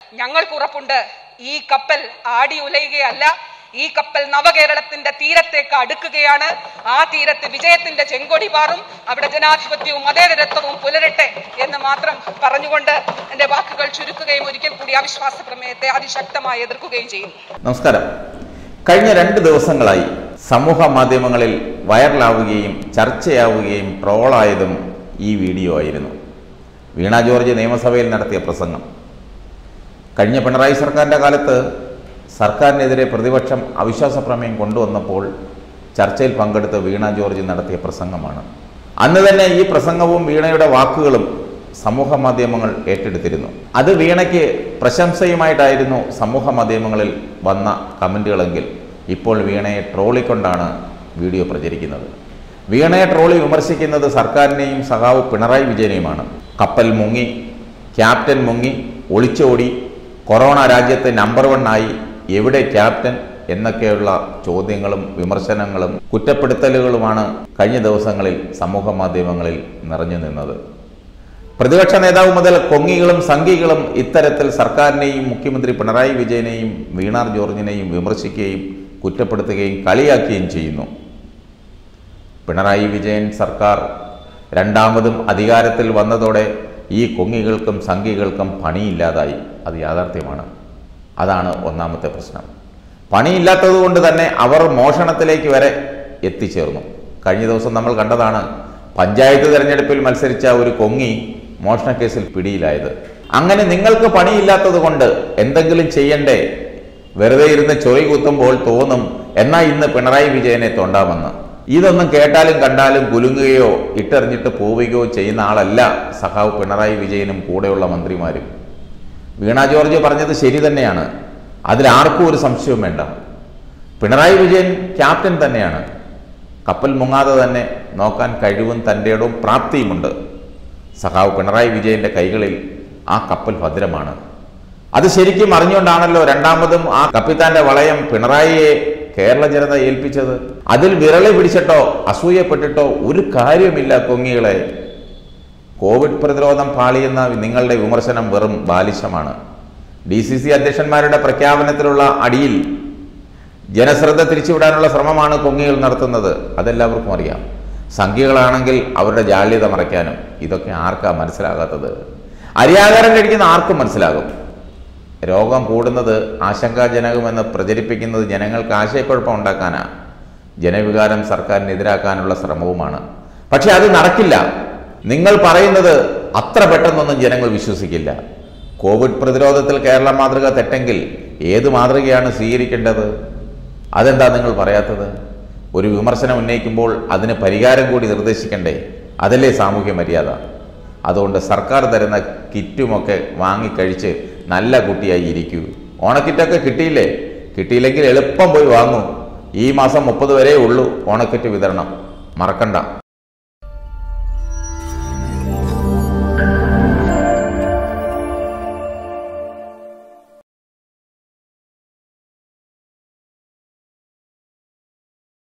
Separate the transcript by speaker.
Speaker 1: ഞങ്ങൾക്ക് ഉറപ്പുണ്ട് ഈ കപ്പൽ ആടി ഉലയുകയല്ല ഈ കപ്പൽ നവകേരളത്തിന്റെ തീരത്തേക്ക് അടുക്കുകയാണ് ആ തീരത്ത് വിജയത്തിന്റെ ചെങ്കൊടി പാറും അവിടെ ജനാധിപത്യവും മതേതരത്വവും പുലരട്ടെ എന്ന് മാത്രം പറഞ്ഞുകൊണ്ട് എന്റെ വാക്കുകൾ ചുരുക്കുകയും ഒരിക്കൽ കൂടി അവിശ്വാസ പ്രമേയത്തെ അതിശക്തമായി എതിർക്കുകയും ചെയ്യുന്നു
Speaker 2: നമസ്കാരം കഴിഞ്ഞ രണ്ട് ദിവസങ്ങളായി സമൂഹ മാധ്യമങ്ങളിൽ വൈറലാവുകയും ചർച്ചയാവുകയും ട്രോളായതും ഈ വീഡിയോ ആയിരുന്നു വീണ ജോർജ് നിയമസഭയിൽ നടത്തിയ പ്രസംഗം കഴിഞ്ഞ പിണറായി സർക്കാരിൻ്റെ കാലത്ത് സർക്കാരിനെതിരെ പ്രതിപക്ഷം അവിശ്വാസ പ്രമേയം കൊണ്ടുവന്നപ്പോൾ ചർച്ചയിൽ പങ്കെടുത്ത വീണ ജോർജ് നടത്തിയ പ്രസംഗമാണ് അന്ന് തന്നെ ഈ പ്രസംഗവും വീണയുടെ വാക്കുകളും സമൂഹ മാധ്യമങ്ങൾ ഏറ്റെടുത്തിരുന്നു അത് വീണയ്ക്ക് പ്രശംസയുമായിട്ടായിരുന്നു സമൂഹ മാധ്യമങ്ങളിൽ വന്ന കമൻറ്റുകളെങ്കിൽ ഇപ്പോൾ വീണയെ ട്രോളിക്കൊണ്ടാണ് വീഡിയോ പ്രചരിക്കുന്നത് വീണയെ ട്രോളി വിമർശിക്കുന്നത് സർക്കാരിനെയും സഖാവ് പിണറായി വിജയനെയുമാണ് കപ്പൽ മുങ്ങി ക്യാപ്റ്റൻ മുങ്ങി ഒളിച്ചോടി കൊറോണ രാജ്യത്ത് നമ്പർ വൺ ആയി എവിടെ ക്യാപ്റ്റൻ എന്നൊക്കെയുള്ള ചോദ്യങ്ങളും വിമർശനങ്ങളും കുറ്റപ്പെടുത്തലുകളുമാണ് കഴിഞ്ഞ ദിവസങ്ങളിൽ സമൂഹ മാധ്യമങ്ങളിൽ നിറഞ്ഞു നിന്നത് പ്രതിപക്ഷ നേതാവ് മുതൽ കൊങ്ങികളും സംഘികളും ഇത്തരത്തിൽ സർക്കാരിനെയും മുഖ്യമന്ത്രി പിണറായി വിജയനെയും വീണാർ ജോർജിനെയും വിമർശിക്കുകയും കുറ്റപ്പെടുത്തുകയും കളിയാക്കുകയും ചെയ്യുന്നു പിണറായി വിജയൻ സർക്കാർ രണ്ടാമതും അധികാരത്തിൽ വന്നതോടെ ഈ കൊങ്ങികൾക്കും സംഘികൾക്കും പണിയില്ലാതായി അത് യാഥാർത്ഥ്യമാണ് അതാണ് ഒന്നാമത്തെ പ്രശ്നം പണിയില്ലാത്തത് കൊണ്ട് തന്നെ അവർ മോഷണത്തിലേക്ക് വരെ എത്തിച്ചേർന്നു കഴിഞ്ഞ ദിവസം നമ്മൾ കണ്ടതാണ് പഞ്ചായത്ത് തെരഞ്ഞെടുപ്പിൽ മത്സരിച്ച ഒരു കൊങ്ങി മോഷണക്കേസിൽ പിടിയിലായത് അങ്ങനെ നിങ്ങൾക്ക് പണിയില്ലാത്തത് കൊണ്ട് എന്തെങ്കിലും ചെയ്യണ്ടേ വെറുതെ ഇരുന്ന് ചൊറി കുത്തുമ്പോൾ തോന്നും എന്നാ ഇന്ന് പിണറായി വിജയനെ തൊണ്ടാമെന്ന് ഇതൊന്നും കേട്ടാലും കണ്ടാലും കുലുങ്ങുകയോ ഇട്ടെറിഞ്ഞിട്ട് പോവുകയോ ചെയ്യുന്ന ആളല്ല സഖാവ് പിണറായി വിജയനും കൂടെയുള്ള മന്ത്രിമാരും വീണ ജോർജ് പറഞ്ഞത് ശരി തന്നെയാണ് അതിൽ ആർക്കും ഒരു സംശയവും വേണ്ട പിണറായി വിജയൻ ക്യാപ്റ്റൻ തന്നെയാണ് കപ്പൽ മുങ്ങാതെ തന്നെ നോക്കാൻ കഴിവും തൻ്റെയിടവും പ്രാപ്തിയുമുണ്ട് സഖാവ് പിണറായി വിജയന്റെ കൈകളിൽ ആ കപ്പൽ ഭദ്രമാണ് അത് ശരിക്കും അറിഞ്ഞുകൊണ്ടാണല്ലോ രണ്ടാമതും ആ കപ്പിത്താന്റെ വളയം പിണറായിയെ കേരള ജനത ഏൽപ്പിച്ചത് അതിൽ വിരളി പിടിച്ചിട്ടോ അസൂയപ്പെട്ടിട്ടോ ഒരു കാര്യമില്ല കൊങ്ങികളെ കോവിഡ് പ്രതിരോധം പാളിയെന്ന നിങ്ങളുടെ വിമർശനം വെറും ബാലിശമാണ് ഡി സി സി അധ്യക്ഷന്മാരുടെ പ്രഖ്യാപനത്തിലുള്ള അടിയിൽ ജനശ്രദ്ധ തിരിച്ചുവിടാനുള്ള ശ്രമമാണ് കൊങ്ങികൾ നടത്തുന്നത് അതെല്ലാവർക്കും അറിയാം സംഖ്യകളാണെങ്കിൽ അവരുടെ ജാള്യത മറയ്ക്കാനും ഇതൊക്കെ ആർക്കാ മനസ്സിലാകാത്തത് അരിയാഹാരം കഴിക്കുന്ന ആർക്കും മനസ്സിലാകും രോഗം കൂടുന്നത് ആശങ്കാജനകമെന്ന് പ്രചരിപ്പിക്കുന്നത് ജനങ്ങൾക്ക് ആശയക്കുഴപ്പം ഉണ്ടാക്കാനാ ജനവികാരം സർക്കാരിനെതിരാക്കാനുള്ള ശ്രമവുമാണ് പക്ഷെ അത് നടക്കില്ല നിങ്ങൾ പറയുന്നത് അത്ര പെട്ടെന്നൊന്നും ജനങ്ങൾ വിശ്വസിക്കില്ല കോവിഡ് പ്രതിരോധത്തിൽ കേരള മാതൃക തെറ്റെങ്കിൽ ഏത് മാതൃകയാണ് സ്വീകരിക്കേണ്ടത് അതെന്താ നിങ്ങൾ പറയാത്തത് ഒരു വിമർശനം ഉന്നയിക്കുമ്പോൾ അതിന് പരിഹാരം കൂടി നിർദ്ദേശിക്കണ്ടേ അതല്ലേ സാമൂഹ്യ മര്യാദ അതുകൊണ്ട് സർക്കാർ തരുന്ന കിറ്റുമൊക്കെ വാങ്ങിക്കഴിച്ച് നല്ല കുട്ടിയായി ഇരിക്കൂ ഓണക്കിറ്റൊക്കെ കിട്ടിയില്ലേ കിട്ടിയില്ലെങ്കിൽ എളുപ്പം പോയി വാങ്ങൂ ഈ മാസം മുപ്പത് വരെ ഉള്ളൂ ഓണക്കിറ്റ് വിതരണം മറക്കണ്ട